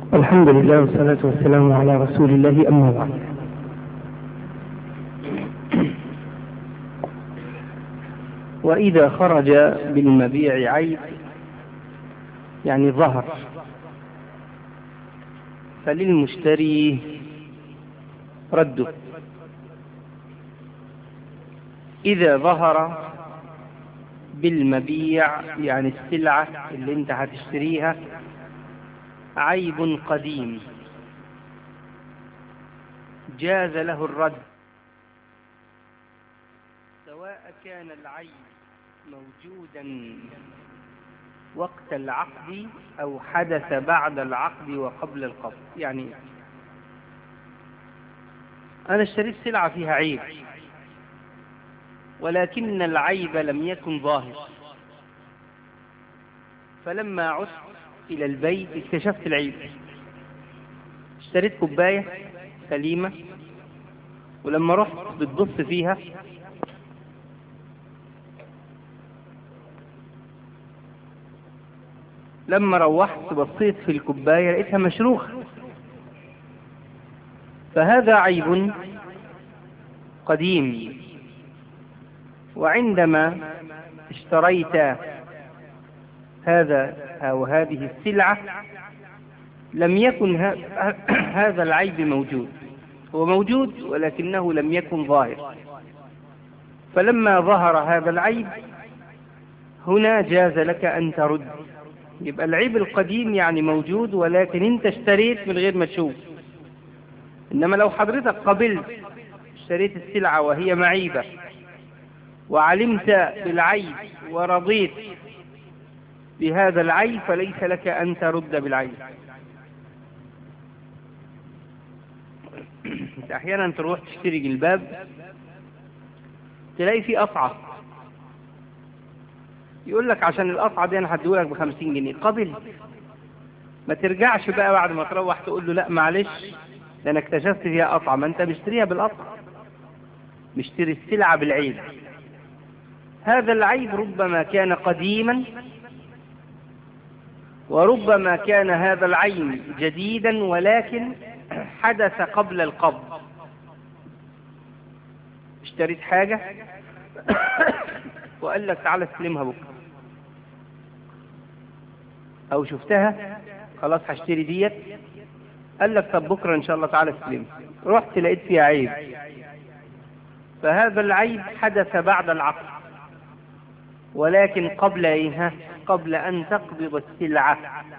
الحمد لله والصلاة والسلام على رسول الله أما بعد وإذا خرج بالمبيع عيب يعني ظهر فللمشتري رده إذا ظهر بالمبيع يعني السلعة اللي انت هتشتريها عيب قديم جاز له الرد سواء كان العيب موجودا وقت العقد أو حدث بعد العقد وقبل القبض يعني أنا اشتريت سلعة فيها عيب ولكن العيب لم يكن ظاهر فلما عدت إلى البيت اكتشفت العيب اشتريت كوباية سليمة ولما رحت بتبص فيها لما روحت بصيت في الكوباية لقيتها مشروخة فهذا عيب قديم وعندما اشتريت هذا أو هذه السلعة لم يكن هذا العيب موجود هو موجود ولكنه لم يكن ظاهر فلما ظهر هذا العيب هنا جاز لك أن ترد يبقى العيب القديم يعني موجود ولكن انت اشتريت من غير ما تشوف انما لو حضرتك قبلت اشتريت السلعة وهي معيبة وعلمت بالعيب ورضيت بهذا العيب فليس لك أن ترد بالعيب انت احيانا تروح تشتري جلباب تلاقي فيه قطعة يقول لك عشان القطعة دي انا هديهولك بخمسين جنيه قبل ما ترجعش بقى بعد ما تروح تقول له لا معلش ده انا اكتشفت فيها قطعة ما انت مشتريها بالقطعة مشتري السلعة بالعيب هذا العيب ربما كان قديما وربما كان هذا العين جديدا ولكن حدث قبل القبض اشتريت حاجة وقال لك تعالى استلمها بكرة او شفتها خلاص هشتري ديت قال لك طب بكرة ان شاء الله تعالى استلمها رحت لقيت فيها عيب فهذا العيب حدث بعد العقد ولكن قبل ايه قبل ان تقبض السلعة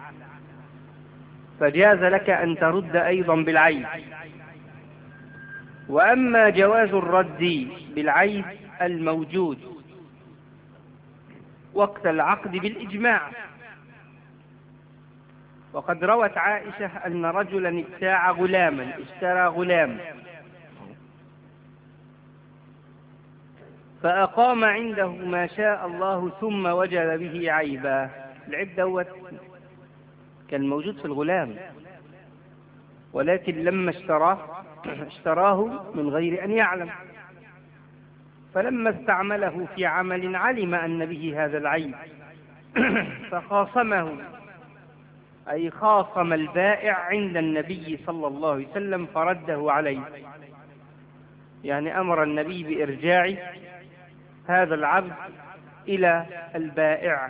فجاز لك ان ترد ايضا بالعيب واما جواز الرد بالعيب الموجود وقت العقد بالاجماع وقد روت عائشة أن رجلا ابتاع غلاما اشترى غلام فأقام عنده ما شاء الله ثم وجد به عيبا العيب دوت كان موجود في الغلام ولكن لما اشتراه اشتراه من غير أن يعلم فلما استعمله في عمل علم أن به هذا العيب فخاصمه أي خاصم البائع عند النبي صلى الله عليه وسلم فرده عليه يعني أمر النبي بإرجاع هذا العبد إلى البائع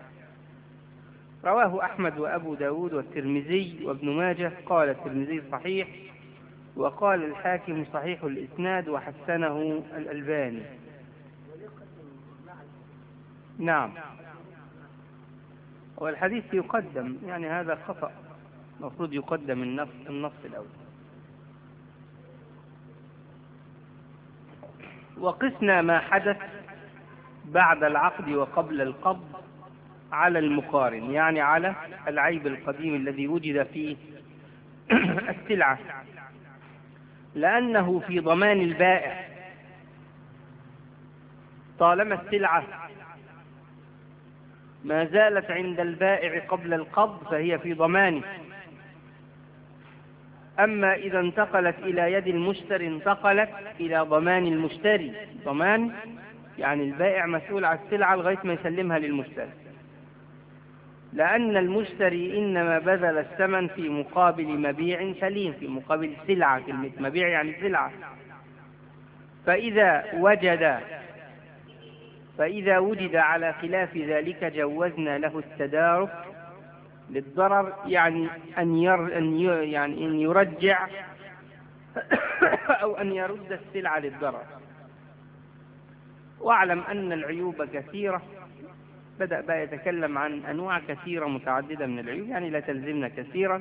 رواه أحمد وأبو داود والترمذي وابن ماجه قال الترمذي صحيح وقال الحاكم صحيح الإسناد وحسنه الألباني نعم والحديث يقدم يعني هذا خطأ المفروض يقدم النص النص الأول وقسنا ما حدث بعد العقد وقبل القبض على المقارن يعني على العيب القديم الذي وجد في السلعة لأنه في ضمان البائع طالما السلعة ما زالت عند البائع قبل القبض فهي في ضمانه أما إذا انتقلت إلى يد المشتري انتقلت إلى ضمان المشتري ضمان يعني البائع مسؤول عن السلعة لغاية ما يسلمها للمشتري لأن المشتري إنما بذل الثمن في مقابل مبيع سليم في مقابل سلعة كلمة مبيع يعني سلعة فإذا وجد فإذا وجد على خلاف ذلك جوزنا له التدارك للضرر يعني أن ير أن يعني أن يرجع أو أن يرد السلعة للضرر واعلم أن العيوب كثيرة بدأ بقى يتكلم عن أنواع كثيرة متعددة من العيوب يعني لا تلزمنا كثيرا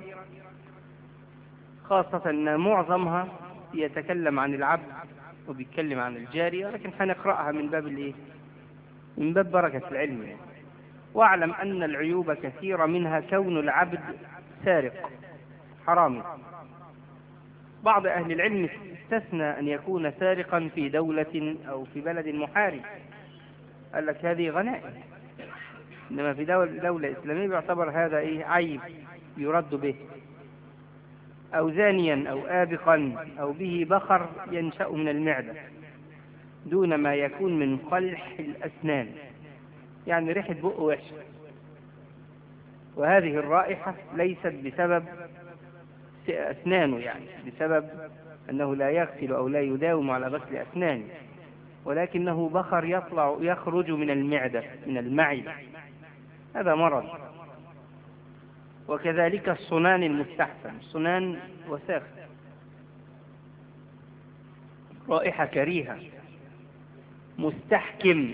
خاصة أن معظمها يتكلم عن العبد وبيتكلم عن الجارية لكن هنقرأها من باب الإيه؟ من باب بركة العلم يعني. واعلم أن العيوب كثيرة منها كون العبد سارق حرامي بعض أهل العلم استثنى أن يكون سارقا في دولة أو في بلد محارب قال لك هذه غنائم إنما في دولة, دولة إسلامية بيعتبر هذا إيه عيب يرد به أو زانيا أو آبقا أو به بخر ينشأ من المعدة دون ما يكون من قلح الأسنان يعني ريحة بقه وحشة وهذه الرائحة ليست بسبب أسنانه يعني بسبب أنه لا يغسل أو لا يداوم على غسل أسنانه ولكنه بخر يطلع يخرج من المعدة من المعدة هذا مرض وكذلك الصنان المستحسن الصنان وساخ رائحة كريهة مستحكم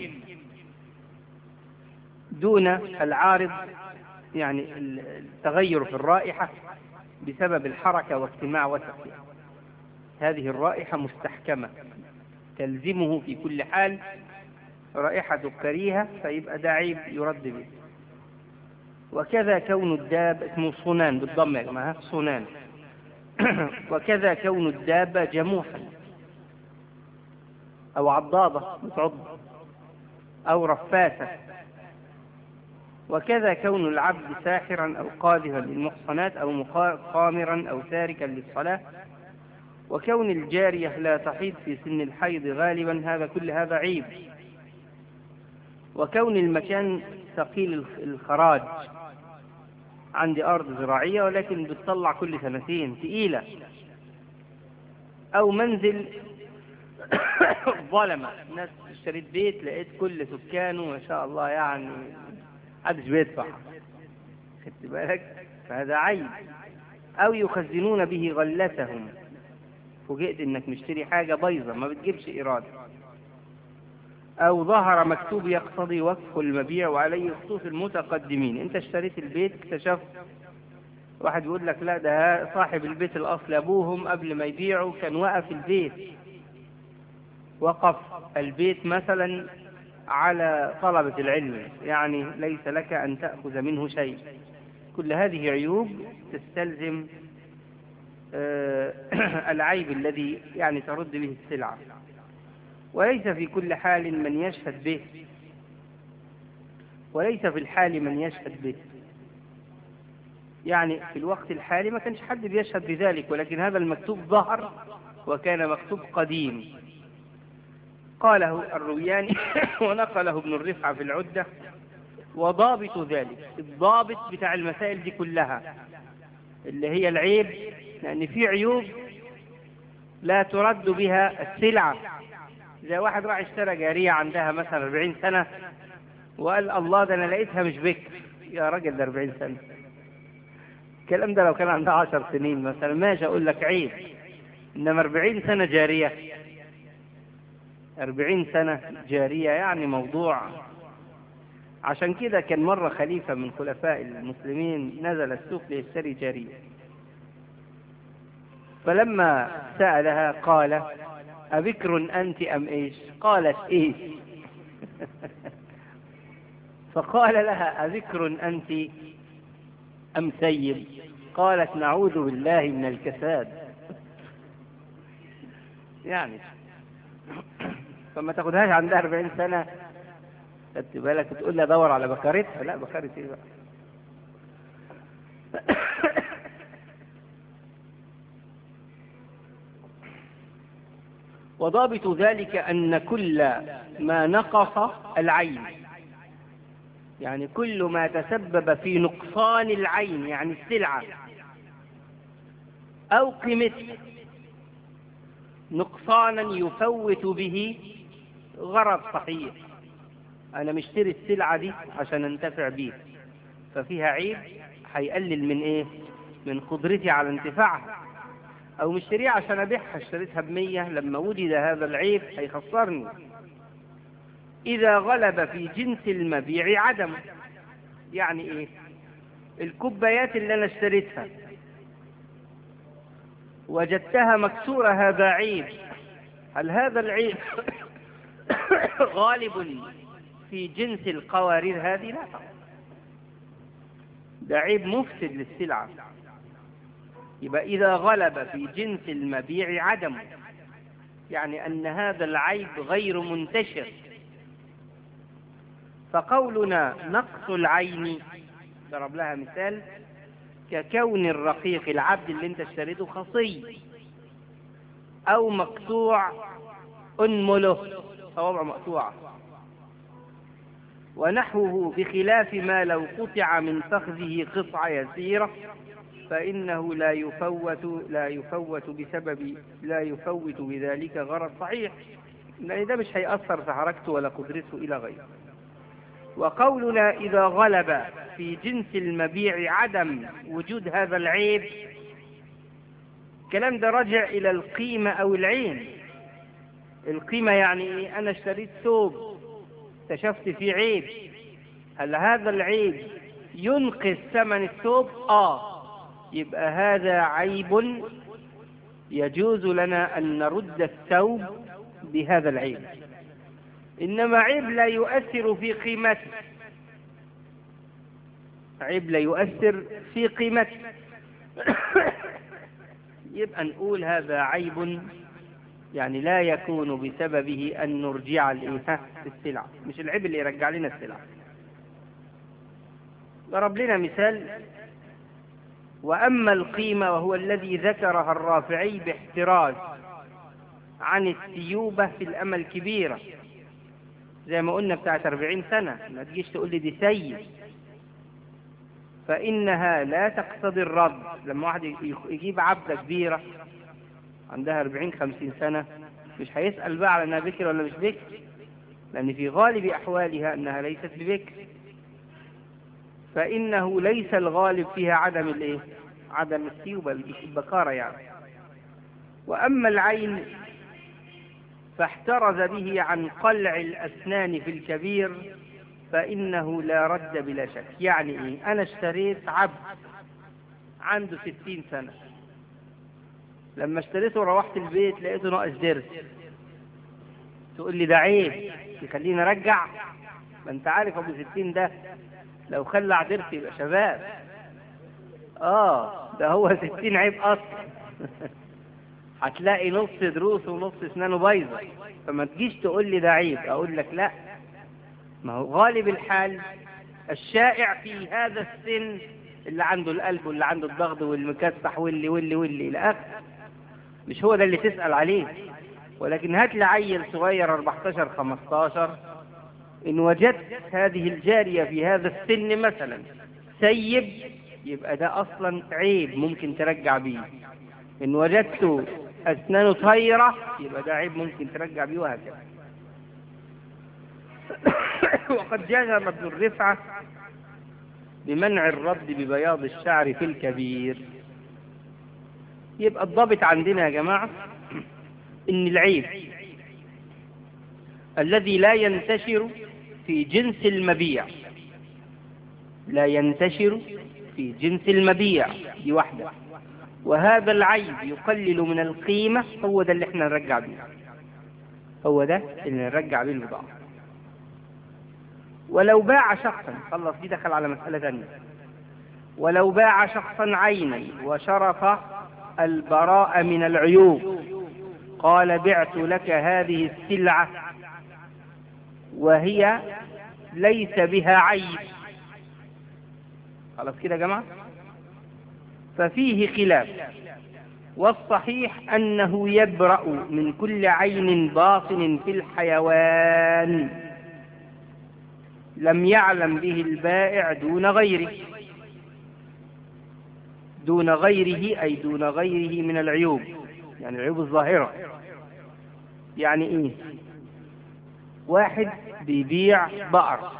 دون العارض يعني التغير في الرائحة بسبب الحركة واجتماع وسخ هذه الرائحة مستحكمة تلزمه في كل حال رائحة كريهة فيبقى ده عيب يرد به وكذا كون الداب اسمه صنان بالضم يا جماعة صنان وكذا كون الدابة جموحا أو عضاضة بتعض أو رفاسة وكذا كون العبد ساحرا أو قاذفا للمحصنات أو قامرا أو تاركا للصلاة وكون الجارية لا تحيض في سن الحيض غالبا هذا كل هذا عيب وكون المكان ثقيل الخراج عندي أرض زراعية ولكن بتطلع كل سنتين تقيلة أو منزل ظلمة ناس اشتريت بيت لقيت كل سكانه ما شاء الله يعني محدش بيدفع خدت بالك فهذا عيب أو يخزنون به غلتهم فوجئت إنك مشتري حاجة بايظة ما بتجيبش إيراد أو ظهر مكتوب يقتضي وقف المبيع وعليه خصوص المتقدمين أنت اشتريت البيت اكتشفت واحد يقول لك لا ده صاحب البيت الأصل أبوهم قبل ما يبيعوا كان وقف البيت وقف البيت مثلا على طلبة العلم يعني ليس لك أن تأخذ منه شيء كل هذه عيوب تستلزم العيب الذي يعني ترد به السلعة وليس في كل حال من يشهد به وليس في الحال من يشهد به يعني في الوقت الحالي ما كانش حد بيشهد بذلك ولكن هذا المكتوب ظهر وكان مكتوب قديم قاله الروياني ونقله ابن الرفعة في العدة وضابط ذلك الضابط بتاع المسائل دي كلها اللي هي العيب لأن في عيوب لا ترد بها السلعة إذا واحد راح اشترى جارية عندها مثلا 40 سنة وقال الله ده أنا لقيتها مش بكر يا راجل ده 40 سنة الكلام ده لو كان عندها 10 سنين مثلا ماشي أقول لك عيب إنما 40 سنة جارية أربعين سنة جارية يعني موضوع عشان كده كان مرة خليفة من خلفاء المسلمين نزل السوق ليشتري جارية فلما سألها قال أبكر أنت أم إيش قالت إيش فقال لها أذكر أنت أم سيب قالت نعوذ بالله من الكساد يعني فما تاخدهاش عندها 40 سنة خدت بالك وتقول لي ادور على بكارتها لا بكارة ايه بقى وضابط ذلك أن كل ما نقص العين يعني كل ما تسبب في نقصان العين يعني السلعة أو قيمتها نقصانا يفوت به غرض صحيح أنا مشتري السلعة دي عشان أنتفع بيها ففيها عيب هيقلل من إيه؟ من قدرتي على انتفاعها أو مشتريها عشان أبيعها اشتريتها بمية لما وجد هذا العيب هيخسرني إذا غلب في جنس المبيع عدم يعني إيه؟ الكوبايات اللي أنا اشتريتها وجدتها مكسورة هذا عيب هل هذا العيب غالب في جنس القوارير هذه لا طبعا ده عيب مفسد للسلعة يبقى إذا غلب في جنس المبيع عدم يعني أن هذا العيب غير منتشر فقولنا نقص العين ضرب لها مثال ككون الرقيق العبد اللي انت اشتريته خصي او مقطوع انمله صوابع مقطوعة ونحوه بخلاف ما لو قطع من فخذه قطعة يسيرة فإنه لا يفوت لا يفوت بسبب لا يفوت بذلك غرض صحيح لأن ده مش هيأثر في حركته ولا قدرته إلى غيره وقولنا إذا غلب في جنس المبيع عدم وجود هذا العيب الكلام ده رجع إلى القيمة أو العين القيمة يعني إيه؟ أنا اشتريت ثوب اكتشفت فيه عيب هل هذا العيب ينقص ثمن الثوب آه يبقى هذا عيب يجوز لنا أن نرد الثوب بهذا العيب إنما عيب لا يؤثر في قيمته عيب لا يؤثر في قيمته يبقى نقول هذا عيب يعني لا يكون بسببه أن نرجع السلعة مش العيب اللي يرجع لنا السلعة ضرب لنا مثال وأما القيمة وهو الذي ذكرها الرافعي باحتراز عن السيوبة في الأمل الكبيرة زي ما قلنا بتاعت 40 سنة ما تجيش تقول لي دي سيد فإنها لا تقتضي الرد لما واحد يجيب عبدة كبيرة عندها 40 50 سنة مش هيسأل بقى على انها بكر ولا مش بكر لأن في غالب أحوالها أنها ليست ببكر فإنه ليس الغالب فيها عدم الإيه؟ عدم السيوبة البكارة يعني وأما العين فاحترز به عن قلع الأسنان في الكبير فإنه لا رد بلا شك يعني إيه أنا اشتريت عبد عنده ستين سنة لما اشتريته وروحت البيت لقيته ناقص درس تقول لي ده عيب يخليني ارجع ما انت عارف ابو ستين ده لو خلع درس يبقى شباب اه ده هو ستين عيب اصلا هتلاقي نص دروس ونص اسنانه بايظه فما تجيش تقول لي ده عيب اقول لك لا ما هو غالب الحال الشائع في هذا السن اللي عنده القلب واللي عنده الضغط والمكسح واللي واللي واللي الى اخره مش هو ده اللي تسأل عليه ولكن هات لي عيل صغير 14 15 إن وجدت هذه الجارية في هذا السن مثلا سيب يبقى ده أصلا عيب ممكن ترجع بيه إن وجدته أسنانه طايرة يبقى ده عيب ممكن ترجع بيه وهكذا وقد جزم ابن الرفعة بمنع الرد ببياض الشعر في الكبير يبقى الضابط عندنا يا جماعة إن العيب الذي لا ينتشر في جنس المبيع لا ينتشر في جنس المبيع دي واحدة وهذا العيب يقلل من القيمة هو ده اللي احنا نرجع بيه هو ده اللي نرجع بيه البضاعة ولو باع شخصا خلص دي دخل على مسألة ثانية ولو باع شخصا عينا وشرط البراء من العيوب قال بعت لك هذه السلعة وهي ليس بها عيب خلاص كده يا جماعة ففيه خلاف والصحيح أنه يبرأ من كل عين باطن في الحيوان لم يعلم به البائع دون غيره دون غيره أي دون غيره من العيوب يعني العيوب الظاهرة يعني إيه واحد بيبيع بقر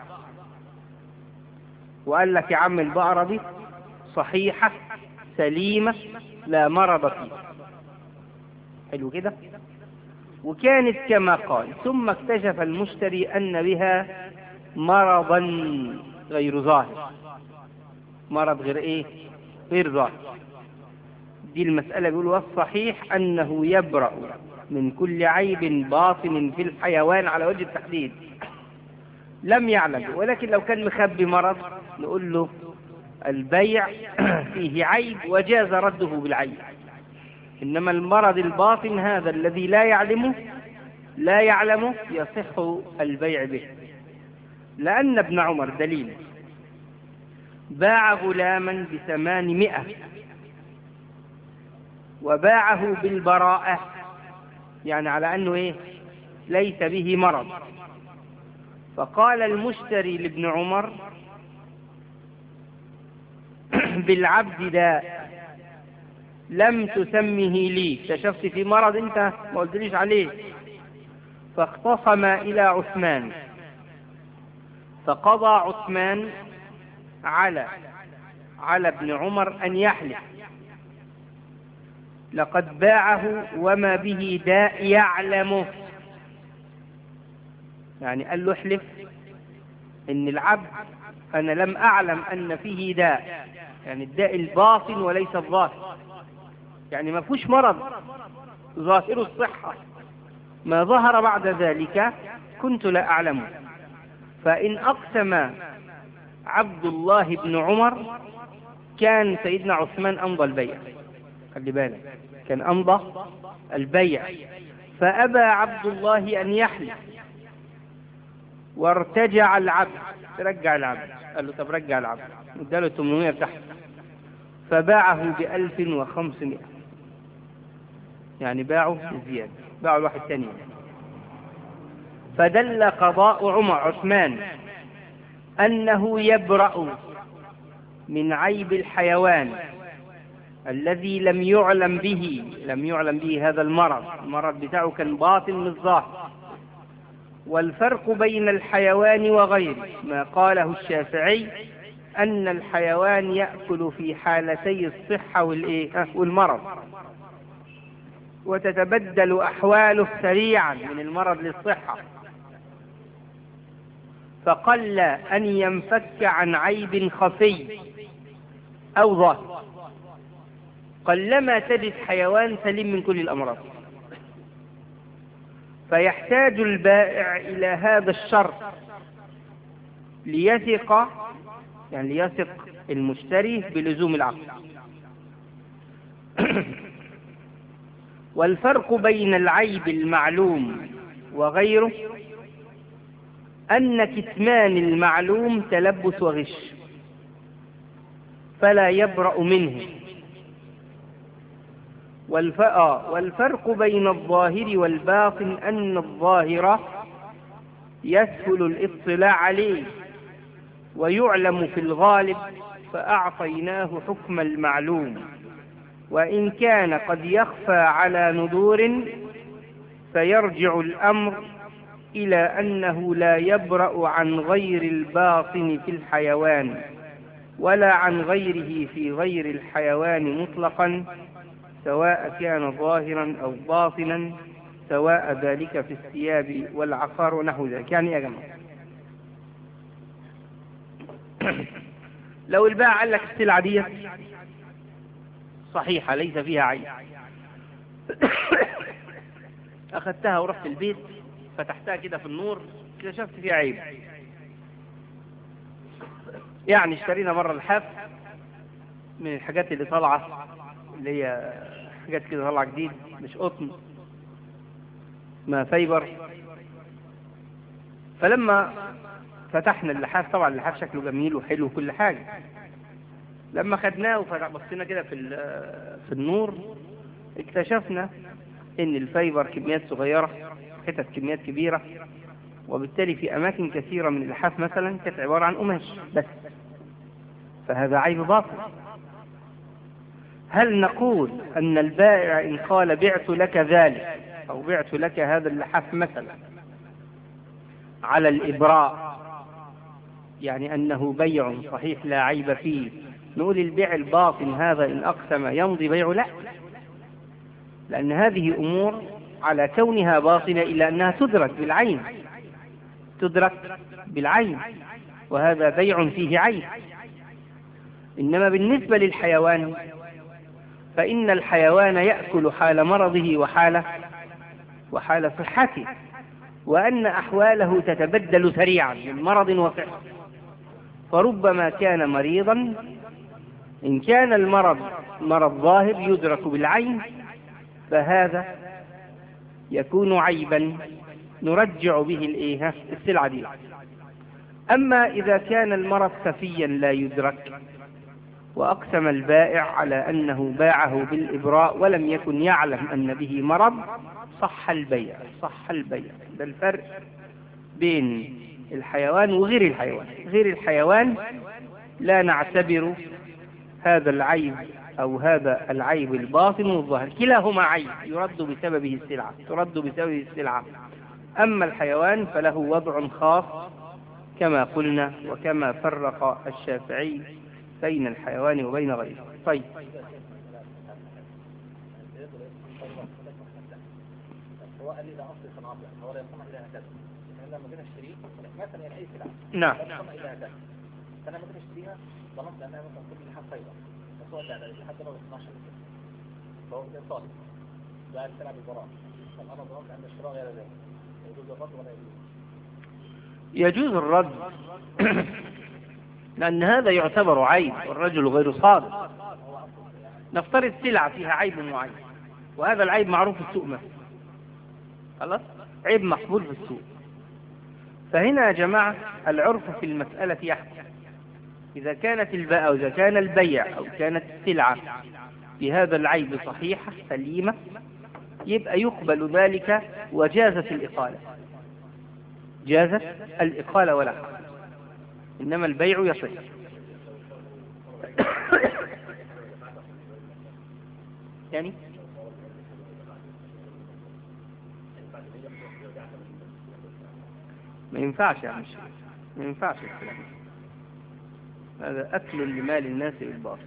وقال لك يا عم البقرة دي صحيحة سليمة لا مرض فيها حلو كده وكانت كما قال ثم اكتشف المشتري أن بها مرضا غير ظاهر مرض غير ايه غير ظاهر دي المسألة بيقول والصحيح أنه يبرأ من كل عيب باطن في الحيوان على وجه التحديد لم يعلم ولكن لو كان مخبي مرض نقول له البيع فيه عيب وجاز رده بالعيب إنما المرض الباطن هذا الذي لا يعلمه لا يعلمه يصح البيع به لأن ابن عمر دليل باع غلاما بثمانمائة وباعه بالبراءة يعني على أنه إيه ليس به مرض فقال المشتري لابن عمر بالعبد داء لم تسمه لي اكتشفت في مرض انت ما قلتليش عليه فاختصم الى عثمان فقضى عثمان على على ابن عمر ان يحلف لقد باعه وما به داء يعلمه يعني قال له احلف ان العبد انا لم اعلم ان فيه داء يعني الداء الباطن وليس الظاهر يعني ما فيهوش مرض ظاهر الصحة ما ظهر بعد ذلك كنت لا أعلمه فإن أقسم عبد الله بن عمر كان سيدنا عثمان أمضى البيع خلي بالك كان أمضى البيع فأبى عبد الله أن يحلف وارتجع العبد رجع العبد قال له طب رجع العبد اداله 800 تحت فباعه بألف وخمسمائة يعني باعه بزيادة باعه لواحد تاني فدل قضاء عمر عثمان أنه يبرأ من عيب الحيوان الذي لم يعلم به لم يعلم به هذا المرض المرض بتاعه كان باطن من الظاهر والفرق بين الحيوان وغيره ما قاله الشافعي أن الحيوان يأكل في حالتي الصحة والمرض وتتبدل أحواله سريعا من المرض للصحة فقل أن ينفك عن عيب خفي أو ظاهر قلما تجد حيوان سليم من كل الأمراض فيحتاج البائع إلى هذا الشرط ليثق يعني ليثق المشتري بلزوم العقد والفرق بين العيب المعلوم وغيره أن كتمان المعلوم تلبس وغش فلا يبرأ منه والفرق بين الظاهر والباطن أن الظاهر يسهل الاطلاع عليه ويعلم في الغالب فأعطيناه حكم المعلوم وإن كان قد يخفى على ندور فيرجع الأمر إلى أنه لا يبرأ عن غير الباطن في الحيوان ولا عن غيره في غير الحيوان مطلقا سواء كان ظاهرا أو باطنا سواء ذلك في الثياب والعقار ونحو ذلك يعني يا جماعة لو الباع قال لك السلعة دي صحيحة ليس فيها عيب أخذتها ورحت البيت فتحتها كده في النور اكتشفت فيها عيب يعني اشترينا مرة الحاف من الحاجات اللي طالعة اللي هي حاجات كده طالعة جديد مش قطن ما فايبر فلما فتحنا اللحاف طبعا اللحاف شكله جميل وحلو وكل حاجة لما خدناه وبصينا كده في في النور اكتشفنا ان الفايبر كميات صغيرة حتت كميات كبيرة وبالتالي في أماكن كثيرة من اللحاف مثلا كانت عبارة عن قماش بس فهذا عيب باطل هل نقول أن البائع إن قال بعت لك ذلك أو بعت لك هذا اللحاف مثلا على الإبراء يعني أنه بيع صحيح لا عيب فيه نقول البيع الباطن هذا إن أقسم يمضي بيع لا لأن هذه أمور على كونها باطنة إلا أنها تدرك بالعين تدرك بالعين وهذا بيع فيه عين إنما بالنسبة للحيوان فإن الحيوان يأكل حال مرضه وحال وحال صحته وأن أحواله تتبدل سريعا من مرض وصحة فربما كان مريضا إن كان المرض مرض ظاهر يدرك بالعين فهذا يكون عيبا نرجع به الايه السلعة دي أما إذا كان المرض خفيا لا يدرك وأقسم البائع على أنه باعه بالإبراء ولم يكن يعلم أن به مرض صح البيع صح البيع ده الفرق بين الحيوان وغير الحيوان غير الحيوان لا نعتبر هذا العيب أو هذا العيب الباطن والظاهر كلاهما عيب يرد بسببه السلعة ترد بسببه السلعة أما الحيوان فله وضع خاص كما قلنا وكما فرق الشافعي بين الحيوان وبين غيره طيب هو قال لي ده اصل صناعته هو لا يصنع الا هكذا احنا لما جينا نشتريه مثلا يعني اي سلعه نعم لا يصنع الا هكذا فانا لما جيت اشتريها ضمنت انها مثلا كل لحاف فايبر بس هو لا لا لحد ما بيصنعش الا كده فهو ده صالح ده السلعه بالبراءه فانا ضمنت ان الشراء غير ذلك يجوز الرد ولا يجوز يجوز الرد لأن هذا يعتبر عيب والرجل غير صادق نفترض سلعة فيها عيب معين وهذا العيب معروف في السوق مثلا خلاص عيب مقبول في السوق فهنا يا جماعة العرف في المسألة يحكم إذا كانت الباء أو إذا كان البيع أو كانت السلعة بهذا العيب صحيحة سليمة يبقى يقبل ذلك وجازت الإقالة جازت الإقالة ولا حق إنما البيع يصح يعني ما ينفعش يا عم الشيخ ما ينفعش الكلام ده. هذا أكل لمال الناس بالباطل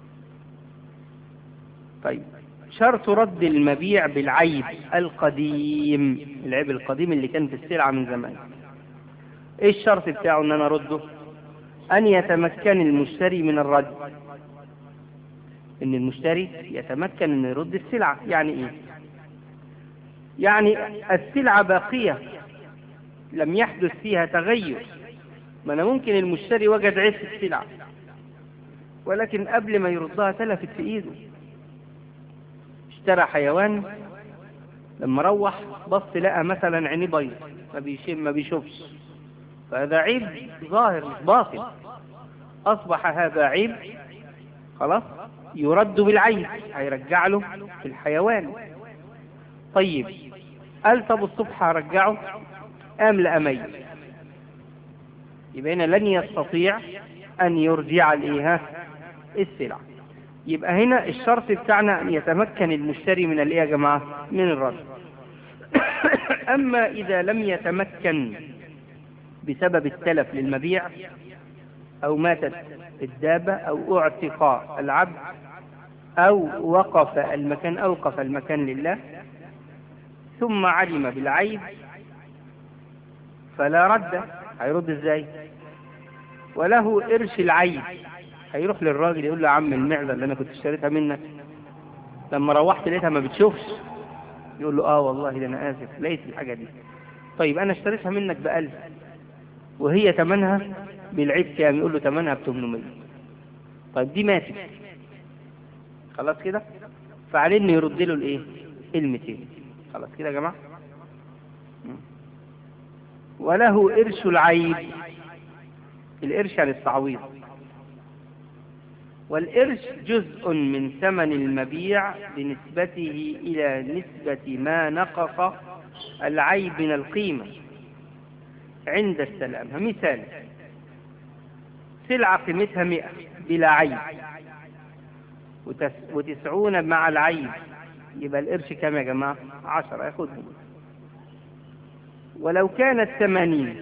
طيب شرط رد المبيع بالعيب القديم العيب القديم اللي كان في السلعة من زمان ايه الشرط بتاعه ان انا ارده ان يتمكن المشتري من الرد ان المشتري يتمكن ان يرد السلعة يعني ايه يعني السلعة باقية لم يحدث فيها تغير ما انا ممكن المشتري وجد عيب في السلعة ولكن قبل ما يردها تلفت في ايده اشترى حيوان لما روح بص لقى مثلا عينيه بيض ما بيشم ما بيشوفش فهذا عيب ظاهر مش باطن اصبح هذا عيب خلاص يرد بالعين هيرجع له في الحيوان طيب قال طب الصبح هرجعه قام لقى ميت يبقى هنا لن يستطيع ان يرجع الايه السلع يبقى هنا الشرط بتاعنا ان يتمكن المشتري من الايه يا جماعه من الرد اما اذا لم يتمكن بسبب التلف للمبيع او ماتت الدابه او اعتق العبد او وقف المكان اوقف المكان لله ثم علم بالعيب فلا رد هيرد ازاي وله قرش العيب هيروح للراجل يقول له يا عم المعدة اللي انا كنت اشتريتها منك لما روحت لقيتها ما بتشوفش يقول له اه والله ده انا اسف لقيت الحاجة دي طيب انا اشتريتها منك بألف وهي تمنها بالعيب كام يقول له تمنها ب 800 طيب دي ماتت خلاص كده فعليه انه يرد له الايه ال 200 خلاص كده يا جماعه وله قرش العيب القرش يعني التعويض والقرش جزء من ثمن المبيع بنسبته إلى نسبة ما نقص العيب من القيمة عند السلام مثال سلعة قيمتها مئة بلا عيب وتس وتسعون مع العيب يبقى القرش كام يا جماعة عشرة ياخدهم ولو كانت ثمانين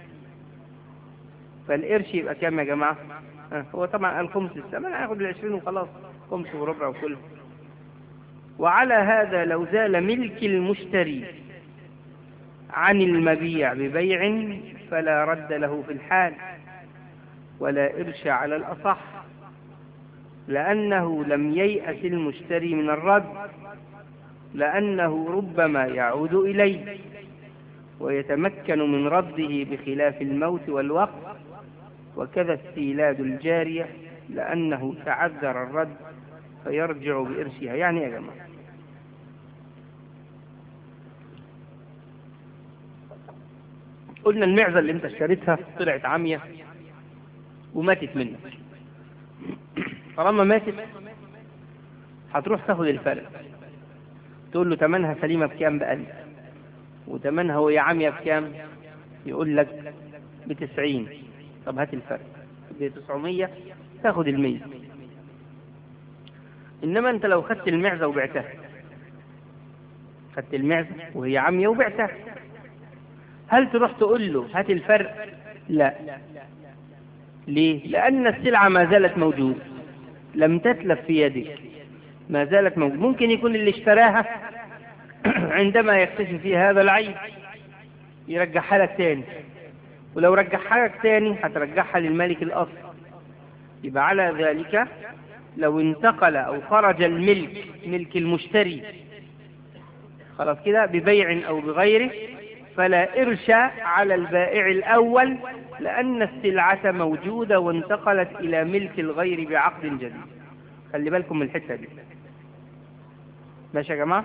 فالقرش يبقى كام يا جماعة آه، هو طبعا الخمس الثمن هياخد العشرين وخلاص خمس وربع وكله وعلى هذا لو زال ملك المشتري عن المبيع ببيع فلا رد له في الحال ولا إرش على الأصح لأنه لم ييأس المشتري من الرد لأنه ربما يعود إليه ويتمكن من رده بخلاف الموت والوقت وكذا استيلاد الجارية لأنه تعذر الرد فيرجع بإرشها يعني يا جماعة قلنا المعزة اللي انت اشتريتها طلعت عامية وماتت منك طالما ماتت هتروح تاخد الفرق تقول له تمنها سليمة بكام بألف وتمنها وهي عامية بكام يقول لك بتسعين طب هات الفرق بتسعمية تاخد المية إنما أنت لو خدت المعزة وبعتها خدت المعزة وهي عامية وبعتها هل تروح تقول له هات الفرق لا ليه لأن السلعة ما زالت موجودة لم تتلف في يدك ما زالت موجودة ممكن يكون اللي اشتراها عندما يكتشف فيها هذا العيب يرجعها لك تاني ولو رجعها لك تاني هترجعها للملك الأصل يبقى على ذلك لو انتقل أو خرج الملك ملك المشتري خلاص كده ببيع أو بغيره فلا إرش على البائع الأول لأن السلعة موجودة وانتقلت إلى ملك الغير بعقد جديد خلي بالكم من الحتة دي ماشي يا جماعة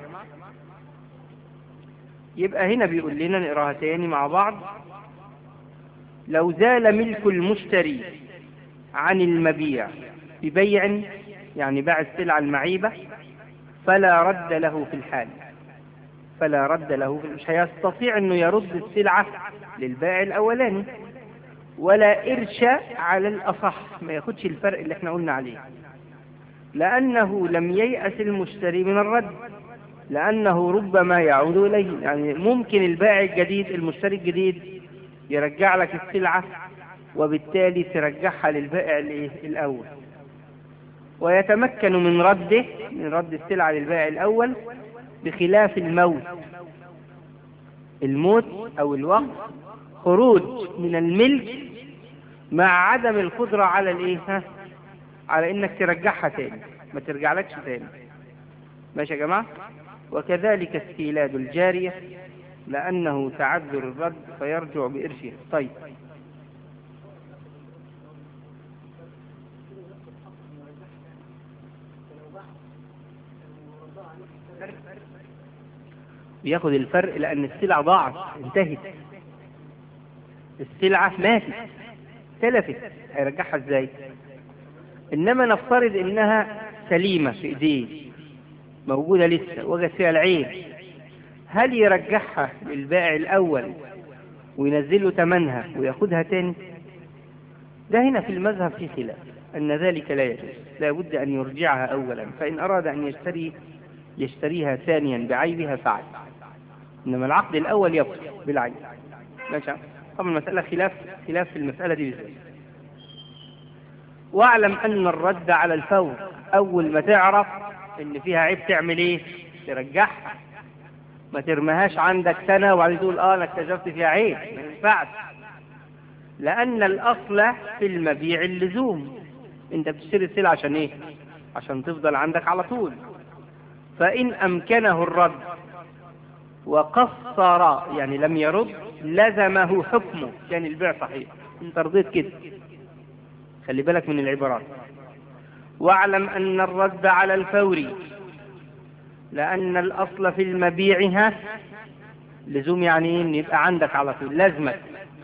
يبقى هنا بيقول لنا نقراها تاني مع بعض لو زال ملك المشتري عن المبيع ببيع يعني باع السلعة المعيبة فلا رد له في الحال فلا رد له مش هيستطيع انه يرد السلعة للبائع الاولاني ولا إرشاء على الأصح ما ياخدش الفرق اللي احنا قلنا عليه لأنه لم ييأس المشتري من الرد لأنه ربما يعود إليه يعني ممكن البائع الجديد المشتري الجديد يرجع لك السلعة وبالتالي ترجعها للبائع الأول ويتمكن من رده من رد السلعة للبائع الأول بخلاف الموت الموت أو الوقت خروج من الملك مع عدم القدرة على الايه ها على انك ترجعها تاني ما ترجعلكش تاني ماشي يا جماعة وكذلك استيلاد الجارية لأنه تعذر الرد فيرجع بإرشها طيب بياخد الفرق لأن السلعة ضاعت انتهت السلعة ماتت تلفت هيرجعها ازاي انما نفترض انها سليمة في ايديه موجودة لسه وجد فيها العيب هل يرجعها للبائع الاول وينزل له ثمنها وياخدها تاني ده هنا في المذهب في خلاف ان ذلك لا يجوز لا بد ان يرجعها اولا فان اراد ان يشتري يشتريها ثانيا بعيبها فعل انما العقد الاول يبقى بالعيب ماشي طبعا المسألة خلاف خلاف في المسألة دي بالذات واعلم أن الرد على الفور أول ما تعرف إن فيها عيب تعمل إيه؟ ترجعها ما ترميهاش عندك سنة وبعدين تقول آه أنا اكتشفت فيها عيب ما ينفعش لأن الأصل في المبيع اللزوم أنت بتشتري السلعة عشان إيه؟ عشان تفضل عندك على طول فإن أمكنه الرد وقصر يعني لم يرد لزمه حكمه كان البيع صحيح انت رضيت كده خلي بالك من العبارات واعلم أن الرد على الفور لأن الأصل في المبيعها لزوم يعني ان يبقى عندك على طول لازمك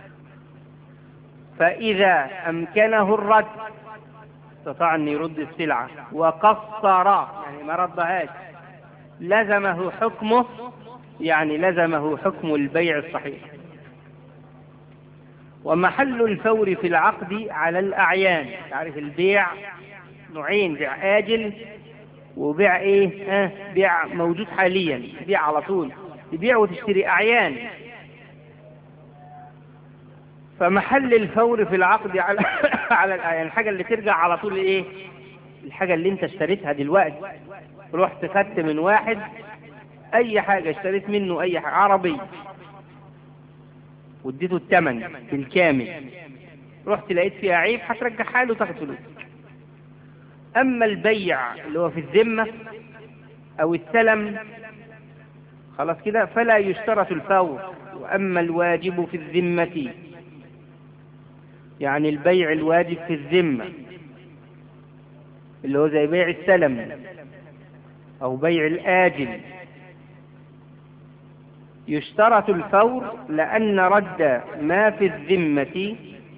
فإذا أمكنه الرد استطاع أن يرد السلعة وقصر يعني ما ردهاش لزمه حكمه يعني لزمه حكم البيع الصحيح ومحل الفور في العقد على الأعيان تعرف البيع نوعين بيع آجل وبيع إيه آه بيع موجود حاليا بيع على طول تبيع وتشتري أعيان فمحل الفور في العقد على على الأعيان الحاجة اللي ترجع على طول إيه الحاجة اللي أنت اشتريتها دلوقتي رحت خدت من واحد أي حاجة اشتريت منه أي حاجة عربي واديته الثمن بالكامل رحت لقيت فيها عيب هترجعها له وتاخد فلوس أما البيع اللي هو في الذمة أو السلم خلاص كده فلا يشترط الفور وأما الواجب في الذمة يعني البيع الواجب في الذمة اللي هو زي بيع السلم أو بيع الآجل يشترط الفور لأن رد ما في الذمة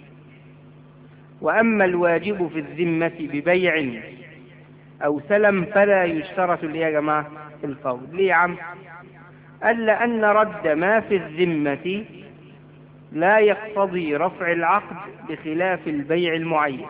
وأما الواجب في الذمة ببيع أو سلم فلا يشترط ليه يا جماعة الفور ليه يا عم قال لأن رد ما في الذمة لا يقتضي رفع العقد بخلاف البيع المعين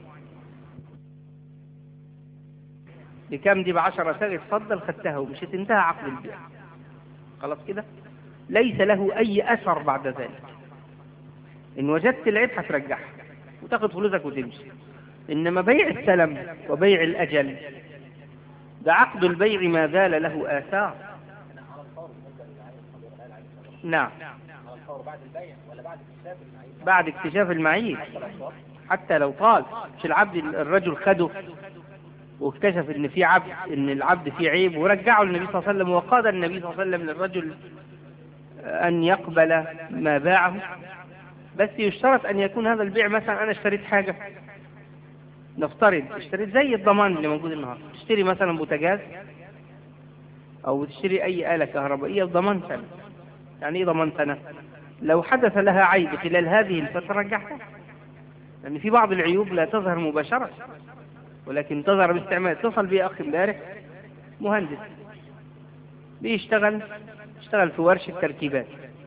بكم دي بعشرة سنة اتفضل خدتها ومش هتنتهى عقد البيع خلاص كده ليس له أي أثر بعد ذلك إن وجدت العيب هترجعها وتاخد فلوسك وتمشي إنما بيع السلم وبيع الأجل ده عقد البيع ما زال له آثار نعم على الفور بعد البيع ولا بعد اكتشاف المعيب بعد اكتشاف المعيب حتى لو طال مش العبد الرجل خده واكتشف ان في عبد ان العبد فيه عيب ورجعه للنبي صلى الله عليه وسلم وقاد النبي صلى الله عليه وسلم للرجل ان يقبل ما باعه بس يشترط ان يكون هذا البيع مثلا انا اشتريت حاجه نفترض اشتريت زي الضمان اللي موجود النهارده تشتري مثلا بوتاجاز او تشتري اي اله كهربائيه بضمان سنه يعني ايه ضمان سنه لو حدث لها عيب خلال هذه الفتره رجعها لان في بعض العيوب لا تظهر مباشره ولكن تظهر باستعمال اتصل بي اخ امبارح مهندس بيشتغل اشتغل في ورشه تركيبات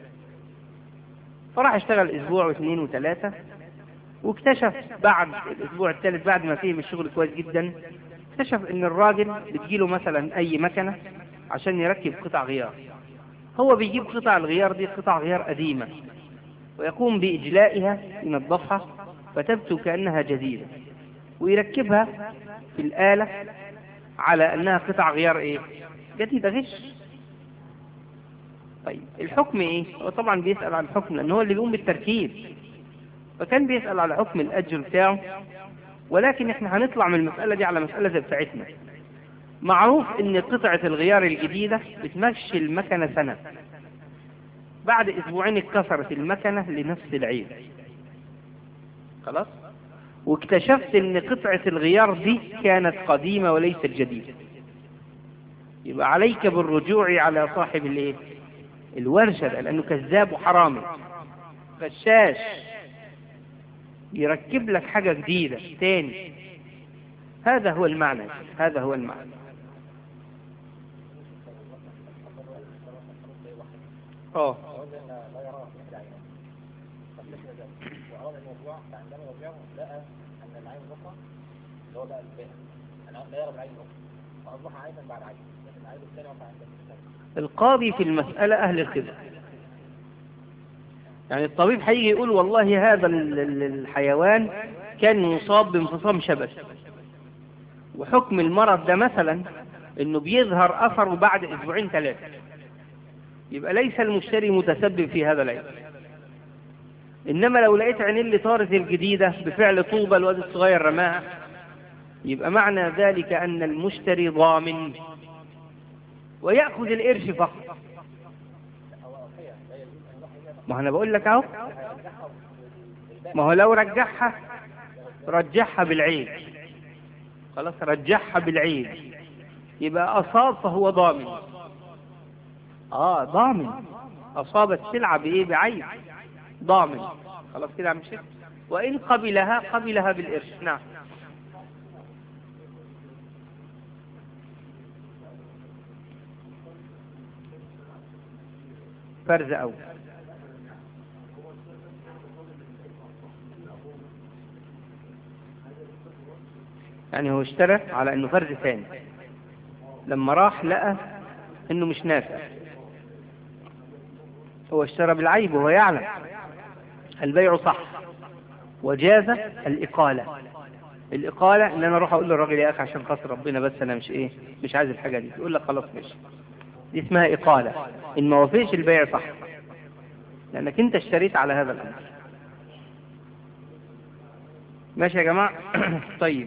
فراح اشتغل اسبوع واثنين وثلاثه واكتشف بعد الاسبوع الثالث بعد ما فهم الشغل كويس جدا اكتشف ان الراجل بتجيله مثلا اي مكنه عشان يركب قطع غيار هو بيجيب قطع الغيار دي قطع غيار قديمه ويقوم باجلائها ينظفها فتبدو كانها جديده ويركبها في الآلة على أنها قطع غيار إيه؟ جديدة غش طيب الحكم إيه؟ هو طبعا بيسأل عن الحكم لأن هو اللي بيقوم بالتركيب فكان بيسأل على حكم الأجر بتاعه ولكن إحنا هنطلع من المسألة دي على مسألة زي بتاعتنا معروف إن قطعة الغيار الجديدة بتمشي المكنة سنة بعد أسبوعين اتكسرت المكنة لنفس العيب خلاص؟ واكتشفت ان قطعة الغيار دي كانت قديمة وليست جديدة يبقى عليك بالرجوع على صاحب الايه الورشة ده لانه كذاب وحرامي غشاش يركب لك حاجة جديدة تاني هذا هو المعنى هذا هو المعنى اه لا يراه في احد عينه فالفكرة ذلك وأراد أن يبيعه فعندما يبيعه لقى أن العين الأخرى اللي هو بقى البيع أنا لا يرى العين الأخرى فأصبح عيبا بعد عيب لكن العيب الثاني وقع عند المستثمر القاضي في المسألة أهل الخبرة يعني الطبيب هيجي يقول والله هذا ال- ال- الحيوان كان مصاب بانفصام شبكي وحكم المرض ده مثلا انه بيظهر اثره بعد اسبوعين ثلاثة يبقى ليس المشتري متسبب في هذا العيب انما لو لقيت عينين اللي طارت الجديدة بفعل طوبة الواد الصغير رماها يبقى معنى ذلك ان المشتري ضامن ويأخذ القرش فقط ما انا بقول لك اهو ما هو لو رجعها رجعها بالعيب خلاص رجعها بالعيب يبقى اصاب فهو ضامن اه ضامن اصاب السلعه بايه بعيب ضامن خلاص كده يا عم شيخ وان قبلها قبلها بالقرش نعم فرز أول يعني هو اشترى على انه فرز ثاني لما راح لقى انه مش نافع هو اشترى بالعيب وهو يعلم البيع صح وجاز الإقالة الإقالة إن أنا أروح أقول للراجل يا أخي عشان خاطر ربنا بس أنا مش إيه مش عايز الحاجة دي يقول لك خلاص ماشي دي اسمها إقالة إن ما وافقش البيع صح لأنك أنت اشتريت على هذا الأمر ماشي يا جماعة طيب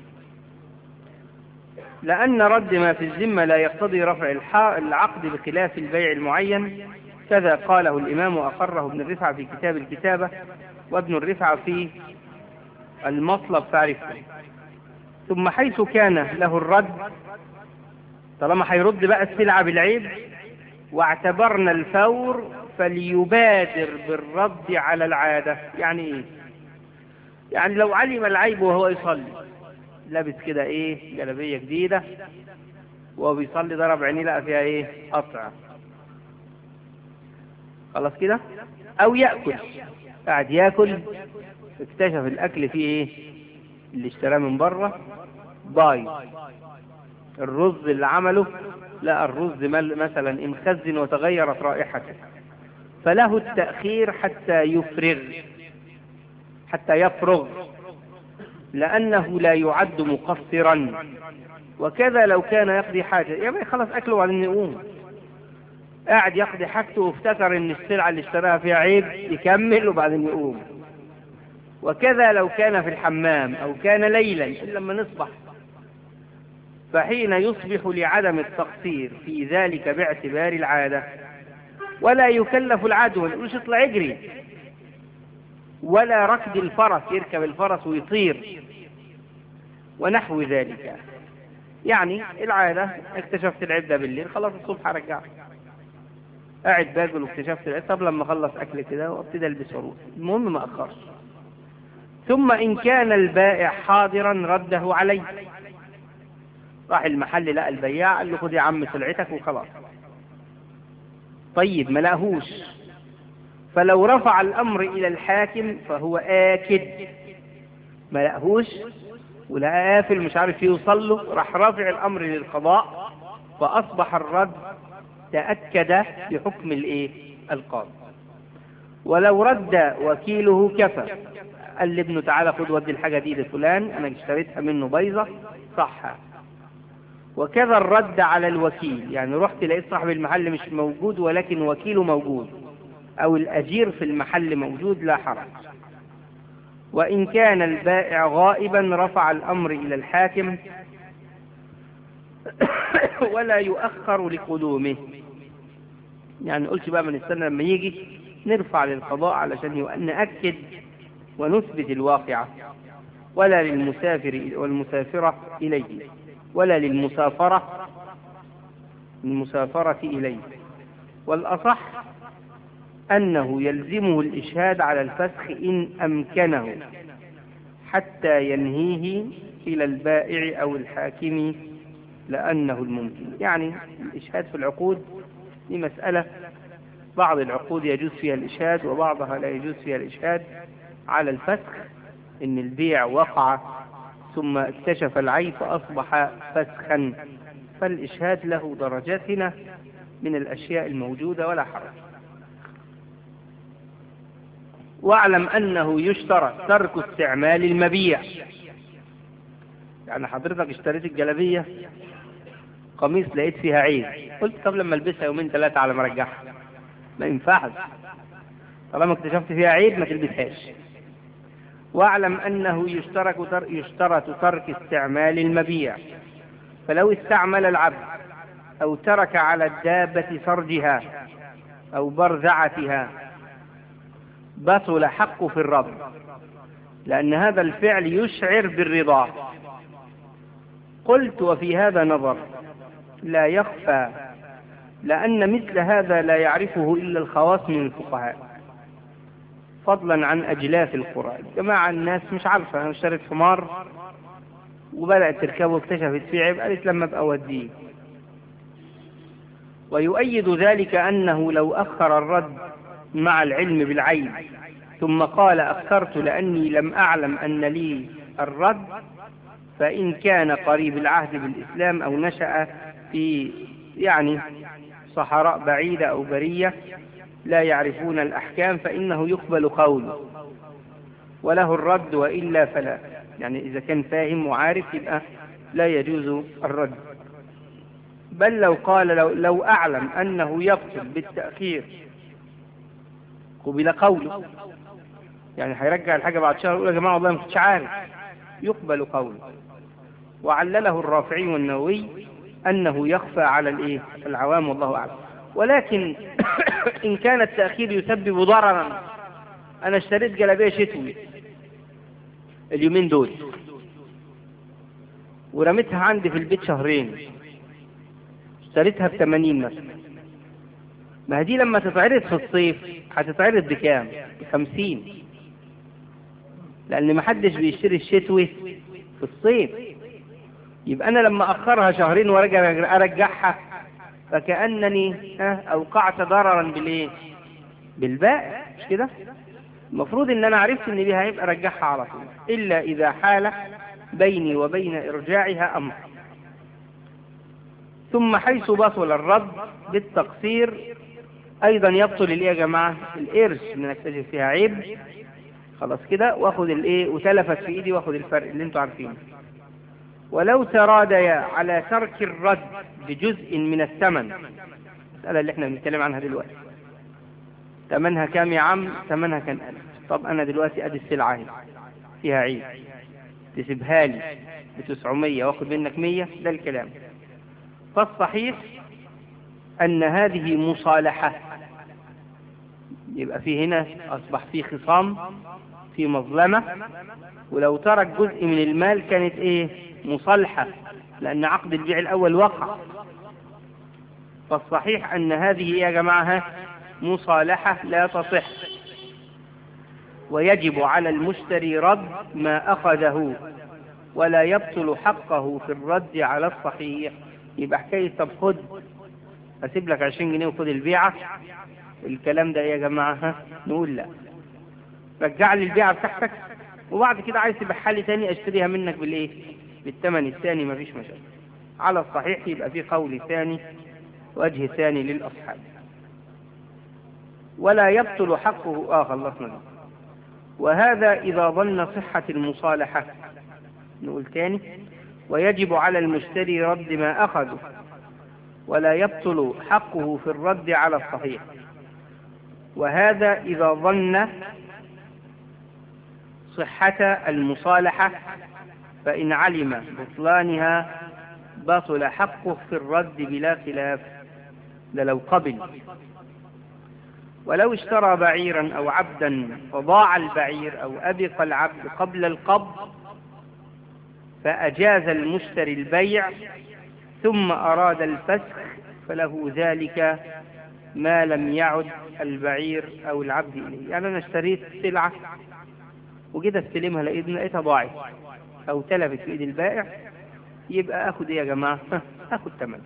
لأن رد ما في الذمة لا يقتضي رفع العقد بخلاف البيع المعين كذا قاله الإمام وأقره ابن الرفعة في كتاب الكتابة وابن الرفعة في المطلب تعرفه ثم حيث كان له الرد طالما هيرد بقى السلعة بالعيب واعتبرنا الفور فليبادر بالرد على العادة يعني ايه يعني لو علم العيب وهو يصلي لابس كده ايه جلبية جديدة وهو بيصلي ضرب عينيه لقى فيها ايه قطع خلاص كده او يأكل قاعد ياكل اكتشف الاكل فيه ايه اللي اشتراه من بره بايظ الرز اللي عمله لا الرز مثلا مخزن وتغيرت رائحته فله التأخير حتى يفرغ حتى يفرغ لأنه لا يعد مقصرا وكذا لو كان يقضي حاجة يعني خلاص أكله وبعدين يقوم قاعد يقضي حاجته وافتكر ان السلعة اللي اشتراها فيها عيب يكمل وبعدين يقوم وكذا لو كان في الحمام او كان ليلا لما نصبح فحين يصبح لعدم التقصير في ذلك باعتبار العادة ولا يكلف العدو مش اطلع اجري ولا ركض الفرس يركب الفرس ويطير ونحو ذلك يعني العادة اكتشفت العدة بالليل خلاص الصبح ارجعها قاعد باكل واكتشفت طب لما اخلص اكل كده وابتدي البس عروض المهم ما اخرش ثم ان كان البائع حاضرا رده عليه راح المحل لقى البياع قال له خد يا عم سلعتك وخلاص طيب ما لقاهوش فلو رفع الامر الى الحاكم فهو اكد ما لقاهوش ولقى قافل مش عارف يوصل له راح رافع الامر للقضاء فاصبح الرد تأكد بحكم الايه القاضي ولو رد وكيله كفى قال لابنه تعالى خد ودي الحاجة دي لفلان انا اشتريتها منه بيضة صح وكذا الرد على الوكيل يعني رحت لقيت صاحب المحل مش موجود ولكن وكيله موجود او الاجير في المحل موجود لا حرج وان كان البائع غائبا رفع الامر الى الحاكم ولا يؤخر لقدومه يعني قلت بقى من السنة لما يجي نرفع للقضاء علشان نأكد ونثبت الواقعة ولا للمسافر والمسافرة إليه ولا للمسافرة المسافرة إليه والأصح أنه يلزمه الإشهاد على الفسخ إن أمكنه حتى ينهيه إلى البائع أو الحاكم لأنه الممكن يعني الإشهاد في العقود دي مسألة بعض العقود يجوز فيها الإشهاد وبعضها لا يجوز فيها الإشهاد على الفسخ إن البيع وقع ثم اكتشف العيب فأصبح فسخا فالإشهاد له درجات هنا من الأشياء الموجودة ولا حرج واعلم أنه يشترط ترك استعمال المبيع يعني حضرتك اشتريت الجلبية قميص لقيت فيها عيب قلت طب لما البسها يومين ثلاثة على ما ارجعها ما ينفعش طالما اكتشفت فيها عيب ما تلبسهاش واعلم انه يشترك تر... يشترط ترك استعمال المبيع فلو استعمل العبد او ترك على الدابة فرجها او برزعتها بطل حقه في الرب لان هذا الفعل يشعر بالرضا قلت وفي هذا نظر لا يخفى لأن مثل هذا لا يعرفه إلا الخواص من الفقهاء فضلا عن أجلاف القرى جماعة الناس مش عارفة أنا اشتريت حمار وبدأت تركبه واكتشفت فيه عيب قالت لما أبقى أوديه ويؤيد ذلك أنه لو أخر الرد مع العلم بالعيب ثم قال أخرت لأني لم أعلم أن لي الرد فإن كان قريب العهد بالإسلام أو نشأ في يعني صحراء بعيدة أو برية لا يعرفون الأحكام فإنه يقبل قوله وله الرد وإلا فلا يعني إذا كان فاهم وعارف يبقى لا يجوز الرد بل لو قال لو, لو أعلم أنه يقتل بالتأخير قبل قوله يعني هيرجع الحاجة بعد شهر يقول يا جماعة والله ما كنتش عارف يقبل قوله وعلله الرافعي والنووي أنه يخفى على الإيه العوام والله أعلم ولكن إن كان التأخير يسبب ضررا أنا اشتريت جلابية شتوي اليومين دول ورميتها عندي في البيت شهرين اشتريتها ب 80 مثلا ما دي لما تتعرض في الصيف هتتعرض بكام؟ ب 50 لأن ما حدش بيشتري الشتوي في الصيف يبقى أنا لما أخرها شهرين وارجع أرجعها فكأنني أوقعت ضررا بالإيه؟ بالبائع مش كده؟ المفروض إن أنا عرفت إن بيها هيبقى أرجعها على طول إلا إذا حال بيني وبين إرجاعها أمر ثم حيث بطل الرد بالتقصير أيضا يبطل الإيه يا جماعة؟ القرش إن نكتشف فيها عيب خلاص كده واخد الايه وتلفت في ايدي واخد الفرق اللي انتوا عارفينه ولو تراديا على ترك الرد بجزء من الثمن المسألة اللي احنا بنتكلم عنها دلوقتي ثمنها كام يا عم ثمنها كان ألف طب أنا دلوقتي أدي السلعة اهي فيها عيب تسيبها لي ب 900 واخد منك 100 ده الكلام فالصحيح أن هذه مصالحة يبقى في هنا أصبح في خصام في مظلمة ولو ترك جزء من المال كانت إيه مصالحة لأن عقد البيع الأول وقع فالصحيح أن هذه يا جماعة مصالحة لا تصح ويجب على المشتري رد ما أخذه ولا يبطل حقه في الرد على الصحيح يبقى حكاية طب خد أسيب لك 20 جنيه وخد البيعة الكلام ده يا جماعة نقول لا رجع لي البيعة بتاعتك وبعد كده عايز تبيعها لي تاني اشتريها منك بالايه بالثمن الثاني مفيش مشاكل على الصحيح يبقى في قول ثاني وجه ثاني للأصحاب ولا يبطل حقه آه خلصنا ده وهذا إذا ظن صحة المصالحة نقول تاني ويجب على المشتري رد ما أخذه ولا يبطل حقه في الرد على الصحيح وهذا إذا ظن صحة المصالحة فإن علم بطلانها بطل حقه في الرد بلا خلاف ده لو قبل ولو اشترى بعيرا أو عبدا فضاع البعير أو أبق العبد قبل القبض فأجاز المشتري البيع ثم أراد الفسخ فله ذلك ما لم يعد البعير أو العبد إليه يعني أنا اشتريت سلعة وجيت استلمها لقيت لقيتها ضاعت أو تلفت في إيد البائع يبقى آخد إيه يا جماعة؟ آخد ثمن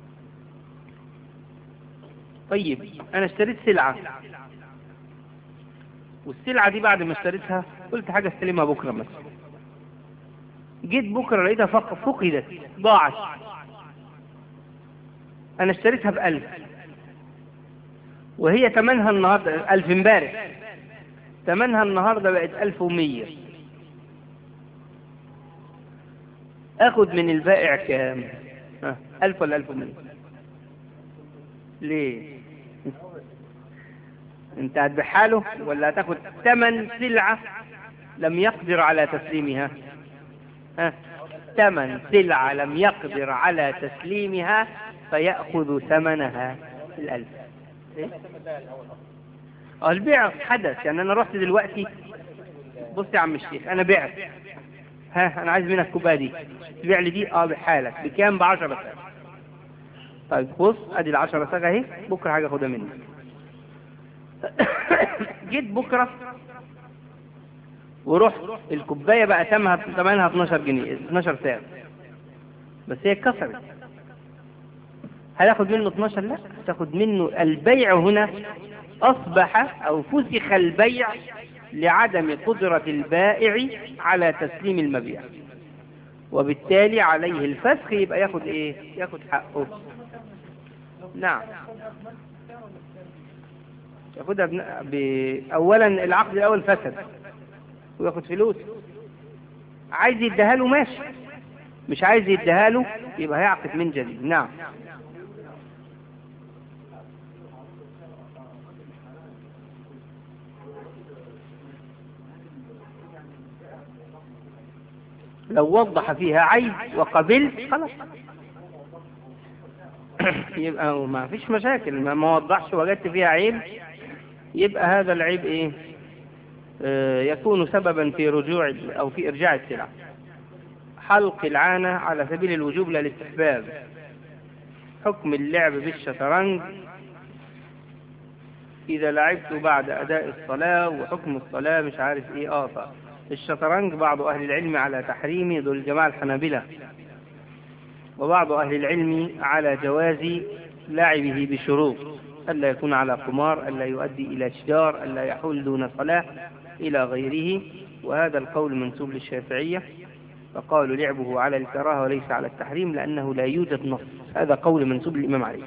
طيب أنا اشتريت سلعة والسلعة دي بعد ما اشتريتها قلت حاجة استلمها بكرة مثلا جيت بكرة لقيتها فقدت ضاعت أنا اشتريتها بألف وهي تمنها النهاردة ألف امبارح تمنها النهاردة بقت ألف ومية أخد من البائع كام ها، ألف ولا ألف ومية ليه انت هتبيعها له ولا هتاخد ثمن سلعة لم يقدر على تسليمها ها ثمن سلعة لم يقدر على تسليمها فيأخذ ثمنها الألف إيه؟ اه البيع حدث يعني انا رحت دلوقتي بص يا عم الشيخ انا بعت ها انا عايز منك الكوبايه دي تبيع لي دي اه بحالك بكام ب 10 ساغ طيب بص ادي ال 10 ساغ اهي بكره حاجه اخدها منك جيت بكره ورحت الكوبايه بقى ثمنها ثمنها 12 جنيه 12 ساغ بس هي اتكسرت هتاخد منه 12 لا تاخد منه البيع هنا أصبح أو فسخ البيع لعدم قدرة البائع على تسليم المبيع وبالتالي عليه الفسخ يبقى ياخد ايه ياخد حقه نعم ياخدها بن... ب... اولا العقد الاول فسد وياخد فلوس عايز يديها له ماشي مش عايز يديها له يبقى هيعقد من جديد نعم لو وضح فيها عيب وقبلت خلاص يبقى ما فيش مشاكل ما, ما وضحش وجدت فيها عيب يبقى هذا العيب ايه آه يكون سببا في رجوع او في ارجاع السلعه حلق العانة على سبيل الوجوب لا الاستحباب حكم اللعب بالشطرنج إذا لعبت بعد أداء الصلاة وحكم الصلاة مش عارف إيه آه الشطرنج بعض أهل العلم على تحريمه ذو الجماعة الحنابلة وبعض أهل العلم على جواز لعبه بشروط ألا يكون على قمار ألا يؤدي إلى شجار ألا يحول دون صلاة إلى غيره وهذا القول منسوب للشافعية فقالوا لعبه على الكراهة وليس على التحريم لأنه لا يوجد نص هذا قول منسوب للإمام علي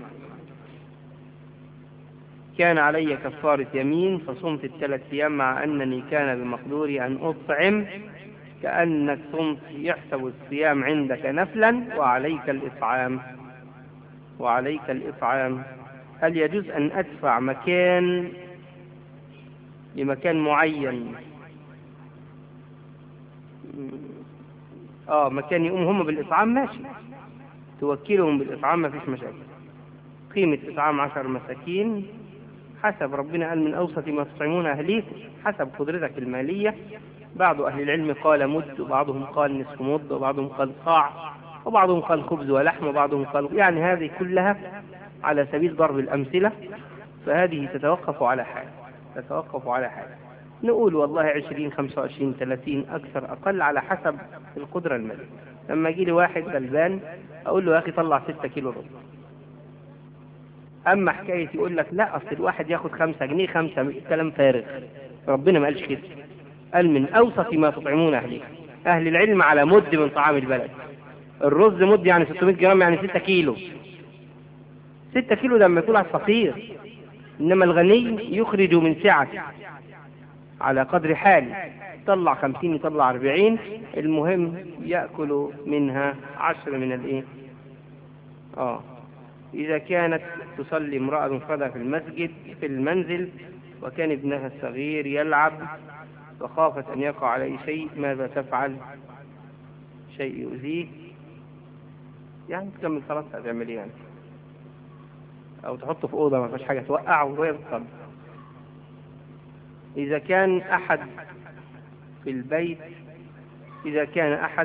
كان علي كفارة يمين فصمت الثلاث أيام مع أنني كان بمقدوري أن أطعم كأنك صمت يحسب الصيام عندك نفلا وعليك الإطعام وعليك الإطعام هل يجوز أن أدفع مكان لمكان معين اه مكان يقوم هم بالإطعام ماشي توكلهم بالإطعام ما فيش مشاكل قيمة إطعام عشر مساكين حسب ربنا قال من أوسط ما تطعمون أهليكم حسب قدرتك المالية بعض أهل العلم قال مد وبعضهم قال نصف مد وبعضهم قال صاع وبعضهم قال خبز ولحم وبعضهم قال يعني هذه كلها على سبيل ضرب الأمثلة فهذه تتوقف على حال تتوقف على حال نقول والله عشرين خمسة وعشرين ثلاثين أكثر أقل على حسب القدرة المالية لما يجي لي واحد غلبان أقول له يا أخي طلع ستة كيلو رز أما حكاية يقول لك لا أصل الواحد ياخد خمسة جنيه خمسة كلام فارغ ربنا ما قالش كده قال من أوسط ما تطعمون أهليكم أهل العلم على مد من طعام البلد الرز مد يعني 600 جرام يعني 6 كيلو 6 كيلو لما يكون على الفقير إنما الغني يخرج من سعته على قدر حاله يطلع خمسين يطلع أربعين المهم يأكل منها عشر من الإيه آه إذا كانت تصلي امرأة مفردة في المسجد في المنزل وكان ابنها الصغير يلعب وخافت أن يقع عليه شيء ماذا تفعل شيء يؤذيه يعني تكمل صلاتها تعمل ايه يعني أو تحطه في أوضة ما فيش حاجة توقعه وهي بتصلي إذا كان أحد في البيت إذا كان أحد